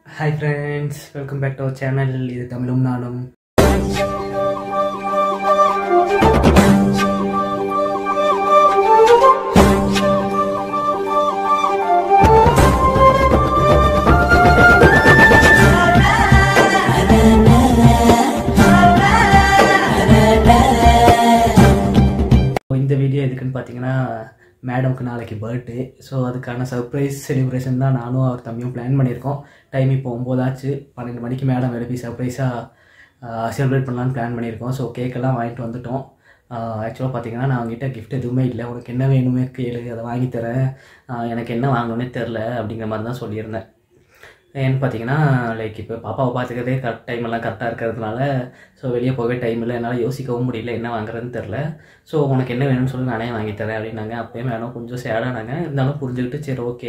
Hi friends welcome back to our channel இது தமிழும் நானும் இந்த வீடியோ எதுக்குன்னு பார்த்தீங்கன்னா மேடம்க்கு நாளைக்கு பர்த்டே ஸோ அதுக்கான சர்ப்ரைஸ் செலிப்ரேஷன் தான் நானும் அவர் தம்பியும் பிளான் பண்ணியிருக்கோம் டைம் இப்போ ஒம்போதாச்சு பன்னெண்டு மணிக்கு மேடம் எழுப்பி சர்ப்ரைஸாக செலிப்ரேட் பண்ணலான்னு பிளான் பண்ணியிருக்கோம் ஸோ கேக்கெல்லாம் வாங்கிட்டு வந்துட்டோம் ஆக்சுவலாக பார்த்தீங்கன்னா நான் அவங்ககிட்ட கிஃப்ட் எதுவுமே இல்லை உனக்கு என்ன வேணுமே கேளு அதை வாங்கி தரேன் ஆஹ் எனக்கு என்ன வாங்கணும்னே தெரில அப்படிங்கிற மாதிரி தான் சொல்லியிருந்தேன் ஏன்னு பார்த்தீங்கன்னா லைக் இப்போ பாப்பாவை பார்த்துக்கிறதே கரெக்ட் டைம் எல்லாம் கரெக்டாக இருக்கிறதுனால ஸோ வெளியே போகவே டைம் இல்லை என்னால் யோசிக்கவும் முடியல என்ன வாங்குறதுன்னு தெரில ஸோ உனக்கு என்ன வேணும்னு சொல்லி நானே வாங்கி தரேன் அப்படின்னாங்க அப்போயே மேடம் கொஞ்சம் சேடானாங்க இருந்தாலும் புரிஞ்சுக்கிட்டு சரி ஓகே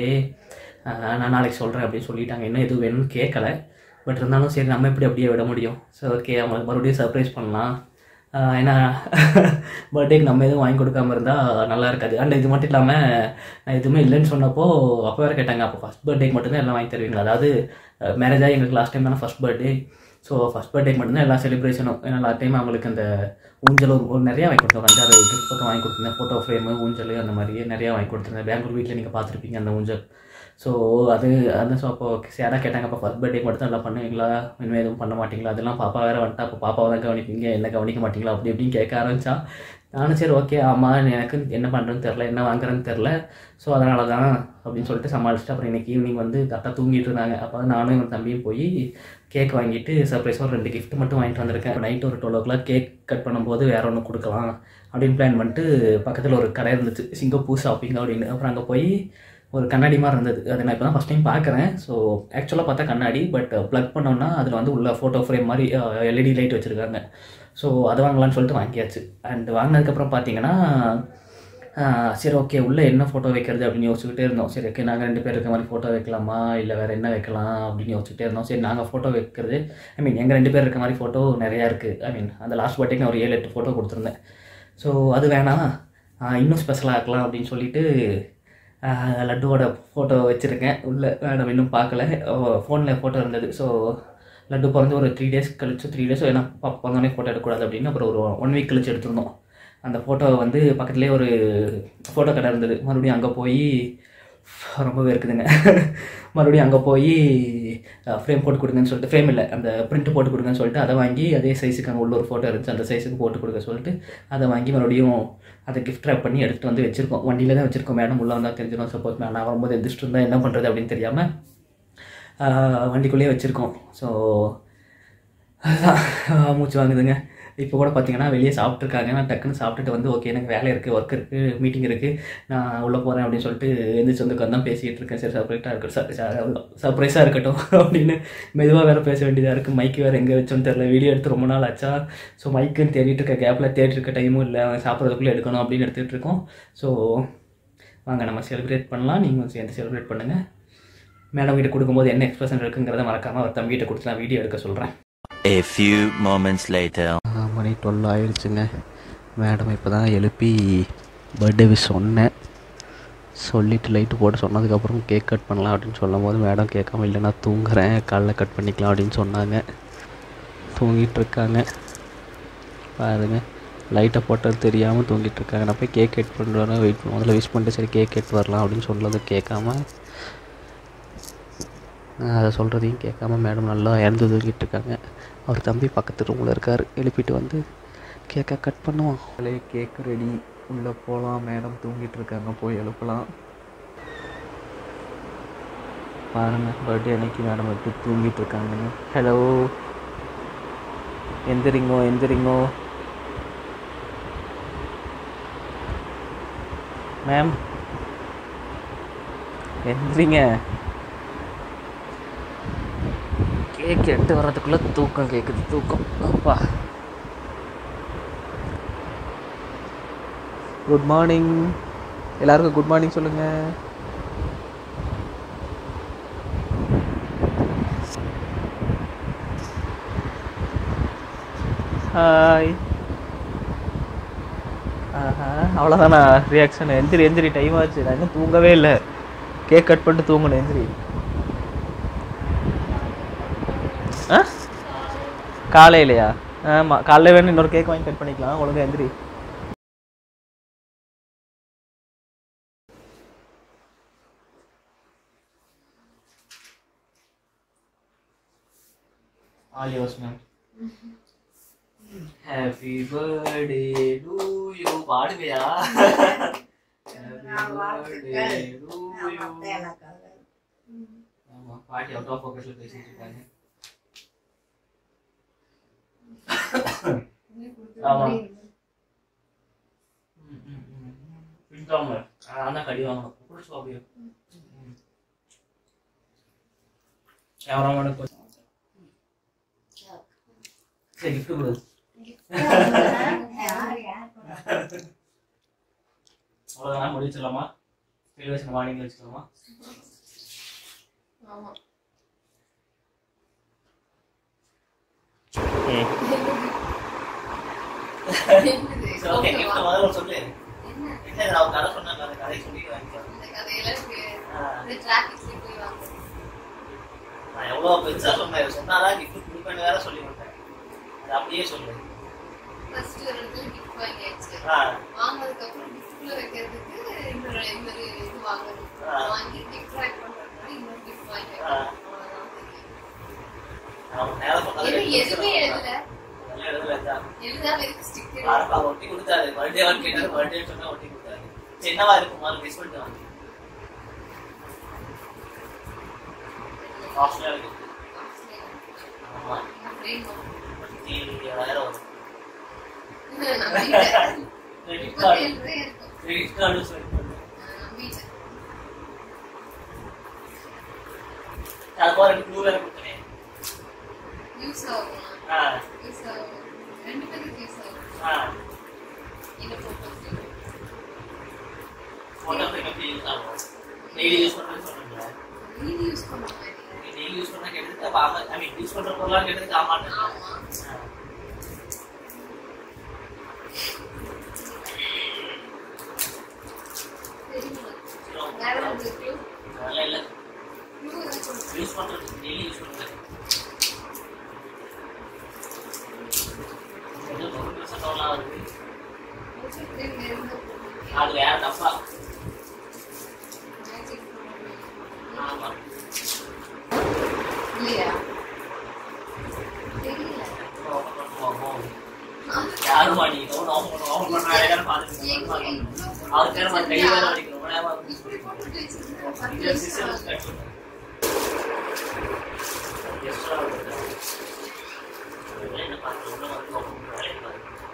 நான் நாளைக்கு சொல்கிறேன் அப்படின்னு சொல்லிட்டாங்க இன்னும் எதுவும் வேணும்னு கேட்கல பட் இருந்தாலும் சரி நம்ம எப்படி அப்படியே விட முடியும் ஸோ ஓகே அவங்களுக்கு மறுபடியும் சர்ப்ரைஸ் பண்ணலாம் ஆஹ் ஏன்னா பர்த்டேக்கு நம்ம எதுவும் வாங்கி கொடுக்காம இருந்தால் நல்லா இருக்காது அண்ட் இது மட்டும் இல்லாமல் நான் எதுவுமே இல்லைன்னு சொன்னப்போ அப்போ வேறு கேட்டாங்க அப்போ ஃபஸ்ட் பர்த்டேக்கு மட்டும்தான் எல்லாம் வாங்கி தருவீங்களா அதாவது மேரேஜ் ஆகி எங்களுக்கு லாஸ்ட் டைம் தானே ஃபஸ்ட் பர்த்டே ஸோ ஃபஸ்ட் பர்த்டேக்கு மட்டும்தான் எல்லா செலிப்ரேஷனும் ஏன்னா லாஸ்ட் டைம் அவங்களுக்கு அந்த ஊஞ்சல் ஒரு ஒரு நிறையா வாங்கி கொடுத்தோம் அஞ்சாறு கிஃப்ட் பக்கம் வாங்கி கொடுத்துருந்தேன் ஃபோட்டோ ஃப்ரேமு ஊஞ்சல் அந்த மாதிரி நிறையா வாங்கி கொடுத்துருந்தேன் பெங்களூர் வீட்டில் நீங்கள் பார்த்துருப்பீங்க அந்த ஊஞ்சல் ஸோ அது அந்த ஸோ அப்போ சேடாக கேட்டாங்க அப்போ ஃபஸ்ட் பர்த்டே மட்டும் தான் எல்லாம் பண்ணுவீங்களா இனிமேல் எதுவும் பண்ண மாட்டீங்களா அதெல்லாம் பாப்பா வேறு வந்துட்டா அப்போ பாப்பாவை தான் கவனிப்பீங்க என்ன கவனிக்க மாட்டீங்களா அப்படி இப்படின்னு கேட்க ஆரம்பிச்சா நானும் சரி ஓகே ஆமாம் எனக்கு என்ன பண்ணுறதுன்னு தெரில என்ன வாங்குறதுன்னு தெரில ஸோ அதனால தான் அப்படின்னு சொல்லிட்டு சமாளிச்சுட்டு அப்புறம் இன்னைக்கு ஈவினிங் வந்து கரெக்டாக தூங்கிட்டு இருந்தாங்க அப்போ வந்து நானும் என் தம்பியும் போய் கேக் வாங்கிட்டு சர்ப்ரைஸாக ஒரு ரெண்டு கிஃப்ட் மட்டும் வாங்கிட்டு வந்திருக்கேன் நைட் ஒரு twelve o'clock cake cut பண்ணும்போது வேற ஒன்று கொடுக்கலாம் அப்படின்னு பிளான் பண்ணிட்டு பக்கத்தில் ஒரு கடை இருந்துச்சு சிங்கப்பூர் ஷாப்பிங் அப்படின்னு அப்புறம் அங்கே போய் ஒரு கண்ணாடி மாதிரி இருந்தது அதை நான் இப்போ தான் ஃபஸ்ட் டைம் பார்க்குறேன் ஸோ ஆக்சுவலாக பார்த்தா கண்ணாடி பட் ப்ளக் பண்ணோன்னா அதில் வந்து உள்ள ஃபோட்டோ ஃப்ரேம் மாதிரி எல்இடி லைட் வச்சுருக்காங்க ஸோ அதை வாங்கலாம்னு சொல்லிட்டு வாங்கியாச்சு அண்ட் வாங்கினதுக்கப்புறம் பார்த்தீங்கன்னா ஆஹ் சரி ஓகே உள்ளே என்ன ஃபோட்டோ வைக்கிறது அப்படின்னு யோசிச்சுக்கிட்டே இருந்தோம் சரி ஓகே நாங்கள் ரெண்டு பேர் இருக்க மாதிரி ஃபோட்டோ வைக்கலாமா இல்லை வேறு என்ன வைக்கலாம் அப்படின்னு யோசிச்சுட்டே இருந்தோம் சரி நாங்கள் ஃபோட்டோ வைக்கிறது ஐ மீன் எங்கள் ரெண்டு பேர் இருக்க மாதிரி ஃபோட்டோ நிறையா இருக்குது ஐ மீன் அந்த லாஸ்ட் பர்த்டேக்கு நான் ஒரு ஏழு எட்டு ஃபோட்டோ கொடுத்துருந்தேன் ஸோ அது வேணாம் ஆஹ் இன்னும் ஸ்பெஷலாக ஆக்கலாம் அப்படின்னு சொல்லிட்டு ஆஹ் லட்டுவோட ஃபோட்டோ வச்சுருக்கேன் உள்ள மேடம் இன்னும் பார்க்கல ஃபோனில் ஃபோட்டோ இருந்தது ஸோ லட்டு பிறந்து ஒரு த்ரீ டேஸ் கழிச்சு த்ரீ டேஸ் ஏன்னா பாப்பா பிறந்தோடனே ஃபோட்டோ எடுக்கக்கூடாது அப்படின்னு அப்புறம் ஒரு ஒன் வீக் கழிச்சு எடுத்திருந்தோம் அந்த ஃபோட்டோ வந்து பக்கத்துலேயே ஒரு ஃபோட்டோ கடை இருந்தது மறுபடியும் அங்கே போய் ரொம்பவே இருக்குதுங்க மறுபடியும் அங்கே போய் ஃப்ரேம் போட்டு கொடுங்கன்னு சொல்லிட்டு ஃப்ரேம் இல்லை அந்த பிரிண்ட் போட்டு கொடுங்கன்னு சொல்லிட்டு அதை வாங்கி அதே சைஸுக்கு அங்கே உள்ள ஒரு ஃபோட்டோ இருந்துச்சு அந்த சைஸுக்கு போட்டு கொடுக்க சொல்லிட்டு அதை வாங்கி மறுபடியும் அதை கிஃப்ட் ரேப் பண்ணி எடுத்துகிட்டு வந்து வச்சுருக்கோம் வண்டியில் தான் வச்சுருக்கோம் மேடம் உள்ளே வந்தால் தெரிஞ்சிடும் சப்போஸ் நான் வரும்போது எதிர்த்து இருந்தால் என்ன பண்ணுறது அப்படின்னு தெரியாமல் வண்டிக்குள்ளேயே வச்சுருக்கோம் ஸோ அதுதான் மூச்சு வாங்குதுங்க இப்போ கூட பார்த்தீங்கன்னா வெளியே சாப்பிட்ருக்காங்க நான் டக்குன்னு சாப்பிட்டுட்டு வந்து ஓகே எனக்கு வேலை இருக்குது ஒர்க் இருக்குது மீட்டிங் இருக்குது நான் உள்ளே போகிறேன் அப்படின்னு சொல்லிட்டு எந்திரிச்சு வந்து உட்காந்து தான் பேசிகிட்டு இருக்கேன் சரி சர்ப்ரைஸாக இருக்கட்டும் சர்ப்ரைஸாக இருக்கட்டும் அப்படின்னு மெதுவாக வேறு பேச வேண்டியதாக இருக்குது மைக்கு வேறு எங்கே வச்சோன்னு தெரில வீடியோ எடுத்து ரொம்ப நாள் ஆச்சா ஸோ மைக்குன்னு தேடிட்டு இருக்க கேப்பில் தேடிட்டு இருக்க டைமும் இல்லை அவன் சாப்பிட்றதுக்குள்ளே எடுக்கணும் அப்படின்னு எடுத்துகிட்டு இருக்கோம் ஸோ வாங்க நம்ம செலிப்ரேட் பண்ணலாம் நீங்கள் சேர்ந்து செலிப்ரேட் பண்ணுங்கள் மேடம் கிட்ட கொடுக்கும்போது என்ன எக்ஸ்பிரஷன் இருக்குங்கிறத மறக்காமல் அவர் தம்பி கிட்ட கொடுத்து நான் வீடியோ எடுக்க சொல்கிறேன் A few moments later. மணி டுவெல் ஆயிடுச்சுங்க மேடம் இப்போ தான் எழுப்பி பர்த்டே விஷ் சொன்னேன் சொல்லிவிட்டு லைட்டு போட்டு சொன்னதுக்கப்புறம் கேக் கட் பண்ணலாம் அப்படின்னு சொல்லும் போது மேடம் கேட்காம இல்லை நான் தூங்குறேன் காலைல கட் பண்ணிக்கலாம் அப்படின்னு சொன்னாங்க தூங்கிட்டு இருக்காங்க பாருங்க லைட்டை போட்டது தெரியாமல் தூங்கிட்டு இருக்காங்க நான் போய் கேக் கட் பண்ணிட்டு வரேன் வெயிட் முதல்ல விஷ் பண்ணிட்டு சரி கேக் கட் வரலாம் அப்படின்னு சொன்னது கேட்காம நான் அதை சொல்கிறதையும் கேட்காம மேடம் நல்லா இறந்து தூங்கிட்டு இருக்காங்க அவர் தம்பி பக்கத்து ரூமில் இருக்கார் எழுப்பிட்டு வந்து கேக்கை கட் பண்ணுவோம் அதிலே கேக் ரெடி உள்ளே போகலாம் மேடம் தூங்கிட்டு இருக்காங்க போய் எழுப்பலாம் பாருங்க பர்த்டே அன்னைக்கு மேடம் எப்படி தூங்கிட்டு இருக்காங்கன்னு ஹலோ எந்திரிங்கோ எந்திரிங்கோ மேம் எந்திரிங்க கேக் எட்டு வர்றதுக்குள்ளே தூக்கம் கேட்குது தூக்கம் அப்பா குட் மார்னிங் எல்லாருக்கும் குட் மார்னிங் சொல்லுங்கள் ஹாய் ஆஹா அவ்வளோதானா ரியாக்ஷன் எந்திரி எந்திரி டைம் ஆச்சு நான் இன்னும் தூங்கவே இல்லை கேக் கட் பண்ணிட்டு தூங்கணும் எந்திரி காலையிலையா ஆமாம் காலைல வேணும் இன்னொரு கேக் வாங்கி கட் பண்ணிக்கலாம் ஒழுங்கா எந்திரி All yours, ma'am. Happy birthday to you. பாடுவியா Happy birthday to you. ஆமா பாட்டி அவுட் ஆஃப் ஃபோக்கஸ்ல பேசிட்டு இருக்காங்க ஆமா பிடிக்காம அதான் கடி வாங்கணும் பிடிச்சி அப்படியே கேமராமேனுக்கு சரி gift கொடு அவ்வளோதான் முடி வச்சிடலாமா டெலிவிஷன் மார்னிங் வச்சுக்கலாமா சரி ஓகே gift முதல்ல சொல்லு என்ன நான் கதை சொன்னாங்க அந்த கதை சொல்லி வாங்கிக்கலாம் நான் எவ்வளோ பெருசா சொன்னேன் சொன்னாதான் gift கொடுப்பேன்னு வேற சொல்லி விட்டேன் அது அப்படியே சொல்லு ஆ வாங்கினதுக்கப்புறம் giftல வைக்கிறதுக்கு இன்னொரு இன்னொரு இது வாங்கணும். ஆ. வாங்கி gift wrap பண்றதுனால இன்னொரு gift வாங்கி ஆ. வைக்கணும். அவ்வளவுதான் தெரியும். அவன் நேரம் சொன்னதை எதுவும் எடுத்து எதுவுமே வச்சிருக்கான். எழுதல. அதெல்லாம் எழுதல அதான். எழுதாம இருக்கு sticker. யாருப்பா ஒட்டி கொடுத்தாரு பர்த்டேவான்னு கேட்டாரு பர்த்டே சொன்னா ஒட்டி கொடுத்தாரு சின்னவா இருக்கும் முதல்ல மிஸ் பண்ணிட்டு வாங்க ஆப்ஷனல் இருக்கு ஆமா அப்படியே இருபத்தி ஏழாயிரம் வரும் நம்பிட்டேன். கிரெடிட் கார்டு முப்பத்தேழு ரூபாய் இருக்கும். கிரெடிட் கார்டு சொல்லி நான் நம்பிட்டேன். அது போல ரெண்டு ப்ளூ வேற கொடுத்தேன் Use ஆகும். ஆ Use ஆகும். ரெண்டு பேருக்கு use ஆகும். ஆ இந்த photos. போட்டோ ஃப்ரேம் எப்படி யூஸ் ஆகும் டெய்லி யூஸ் பண்ணுறேன்னு சொன்னீங்களா நீங்க use பண்ண மாதிரி. டெய்லி யூஸ் பண்ணா கேட்டதுக்கு அப்ப ஆமா ஐ மீன் யூஸ் பண்ற பொருளாக கேட்டதுக்கு ஆமாட்டேன் ஆமா. தெரியுமா? வேற ஒரு clue? அதெல்லாம் இல்லை clue ஏதாச்சும் கொடுங்க. யூஸ் பண்றது டெய்லி யூஸ் பண்றது ஏதோ தொண்ணூறு சட்டம்லாம் வருது Magic pen வேற எந்த கொடுங்க. அது வேற டப்பா Magic pen. ஆமா இல்லையா தெரியல ஓப்பன் பண்ணுவோம் யாரும் மாட்டீங்க ஓப்பன் ஓப்பன் பண்ண வேலையான எங்க பார்த்துட்டு இவ்வளவு அவர் பேர் மாதிரி கை வேற வலிக்கணும் ரொம்ப நேரமா இருக்கு. இப்படி போட்டு வச்சிருந்தா இங்க பத்து சிஸ்டம் நிமிஷம் கட் பண்ணுங்க. எக்ஸ்ட்ரா வருது. என்ன பார்த்து உள்ள வந்து ஓப்பன் பண்ண வேலையை பாருங்க